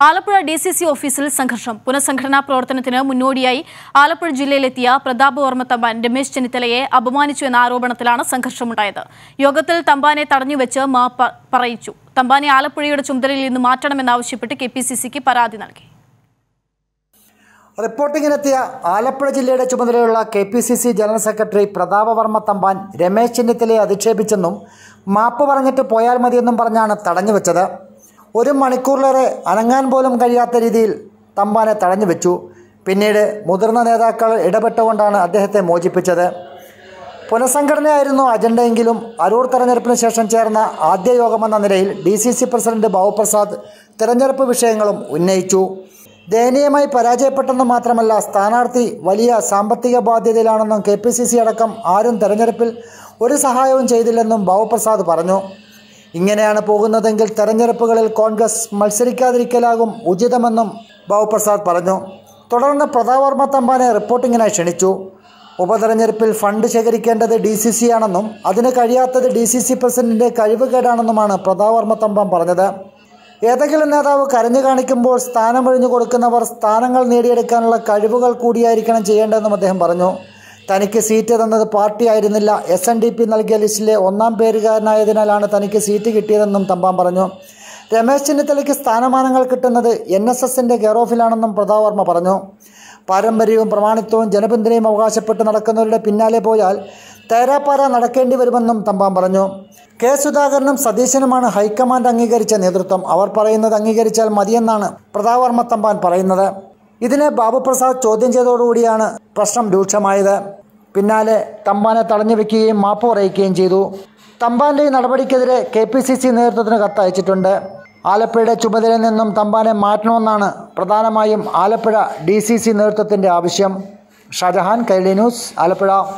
Alappuzha D C C ഓഫീസിൽ സംഘർഷം പുനഃസംഘടനാ പ്രവർത്തനത്തിന് മുന്നോടിയായി ആലപ്പുഴ ജില്ലയിലെത്തിയ പ്രതാപ് വർമ്മ തമ്പാൻ രമേശ് ചെന്നിത്തലയെ അപമാനിച്ചു എന്ന ആരോപണത്തിലാണ് സംഘർഷമുണ്ടായത് യോഗത്തിൽ തമ്പാനെ തടഞ്ഞുവെച്ച് മാപ്പ് പറയിച്ചു തമ്പാനെ ആലപ്പുഴയുടെ ചുമതലയിൽ നിന്ന് മാറ്റണമെന്നാവശ്യപ്പെട്ട് കെ പി സി സിക്ക് പരാതി നൽകി റിപ്പോർട്ടിങ്ങിനെത്തിയ ആലപ്പുഴ ജില്ലയുടെ ചുമതലയുള്ള K P C C general secretary Prathapavarma Thampan Ramesh ചെന്നിത്തലയെ അധിക്ഷേപിച്ചെന്നും മാപ്പ് പറഞ്ഞിട്ട് പോയാൽ മതിയെന്നും പറഞ്ഞാണ് തടഞ്ഞുവെച്ചത് ഒരു മണിക്കൂറിലേറെ അനങ്ങാൻ പോലും കഴിയാത്ത രീതിയിൽ തമ്പാനെ തടഞ്ഞുവെച്ചു പിന്നീട് മുതിർന്ന നേതാക്കൾ ഇടപെട്ടുകൊണ്ടാണ് അദ്ദേഹത്തെ മോചിപ്പിച്ചത് പുനഃസംഘടനയായിരുന്നു അജണ്ടയെങ്കിലും അരൂർ തെരഞ്ഞെടുപ്പിന് ശേഷം ചേർന്ന ആദ്യ യോഗമെന്ന നിലയിൽ D C C president Babuprasad തെരഞ്ഞെടുപ്പ് വിഷയങ്ങളും ഉന്നയിച്ചു ദയനീയമായി പരാജയപ്പെട്ടെന്ന് മാത്രമല്ല സ്ഥാനാർത്ഥി വലിയ സാമ്പത്തിക ബാധ്യതയിലാണെന്നും കെ പി സി സി അടക്കം ആരും തെരഞ്ഞെടുപ്പിൽ ഒരു സഹായവും ചെയ്തില്ലെന്നും ബാബുപ്രസാദ് പറഞ്ഞു ഇങ്ങനെയാണ് പോകുന്നതെങ്കിൽ തെരഞ്ഞെടുപ്പുകളിൽ കോൺഗ്രസ് മത്സരിക്കാതിരിക്കലാകും ഉചിതമെന്നും ബാബുപ്രസാദ് പറഞ്ഞു തുടർന്ന് പ്രതാപവർമ്മ തമ്പാനെ റിപ്പോർട്ടിങ്ങിനായി ക്ഷണിച്ചു ഉപതെരഞ്ഞെടുപ്പിൽ ഫണ്ട് ശേഖരിക്കേണ്ടത് ഡി സി സി ആണെന്നും അതിന് കഴിയാത്തത് ഡി സി സി പ്രസിഡന്റിന്റെ കഴിവുകേടാണെന്നുമാണ് പ്രതാപവർമ്മ തമ്പാൻ പറഞ്ഞത് ഏതെങ്കിലും നേതാവ് കരഞ്ഞു കാണിക്കുമ്പോൾ സ്ഥാനമൊഴിഞ്ഞു കൊടുക്കുന്നവർ സ്ഥാനങ്ങൾ നേടിയെടുക്കാനുള്ള കഴിവുകൾ കൂടിയായിരിക്കണം ചെയ്യേണ്ടതെന്നും അദ്ദേഹം പറഞ്ഞു തനിക്ക് സീറ്റ് തന്നത് പാർട്ടി ആയിരുന്നില്ല എസ് എൻ ഡി പി നൽകിയ ലിസ്റ്റിലെ ഒന്നാം പേരുകാരനായതിനാലാണ് തനിക്ക് സീറ്റ് കിട്ടിയതെന്നും തമ്പാൻ പറഞ്ഞു രമേശ് ചെന്നിത്തലയ്ക്ക് സ്ഥാനമാനങ്ങൾ കിട്ടുന്നത് എൻ എസ് എസിൻ്റെ കെയർ ഓഫിലാണെന്നും പ്രതാപവർമ്മ പറഞ്ഞു പാരമ്പര്യവും പ്രമാണിത്വവും ജനപിന്തുണയും അവകാശപ്പെട്ട് നടക്കുന്നവരുടെ പിന്നാലെ പോയാൽ തേരാപ്പാര നടക്കേണ്ടി വരുമെന്നും തമ്പാൻ പറഞ്ഞു കെ സുധാകരനും സതീശനുമാണ് ഹൈക്കമാൻഡ് അംഗീകരിച്ച നേതൃത്വം അവർ പറയുന്നത് അംഗീകരിച്ചാൽ മതിയെന്നാണ് പ്രതാപവർമ്മ തമ്പാൻ പറയുന്നത് ഇതിനെ ബാബുപ്രസാദ് ചോദ്യം ചെയ്തതോടുകൂടിയാണ് പ്രശ്നം രൂക്ഷമായത് പിന്നാലെ തമ്പാനെ തടഞ്ഞു വെക്കുകയും മാപ്പ് പറയിക്കുകയും ചെയ്തു തമ്പാന്റെ ഈ നടപടിക്കെതിരെ കെ പി സി സി നേതൃത്വത്തിന് കത്തയച്ചിട്ടുണ്ട് ആലപ്പുഴയുടെ ചുമതലയിൽ നിന്നും തമ്പാനെ മാറ്റണമെന്നാണ് പ്രധാനമായും ആലപ്പുഴ ഡി സി സി നേതൃത്വത്തിൻ്റെ ആവശ്യം ഷാജഹാൻ കൈലി ന്യൂസ് ആലപ്പുഴ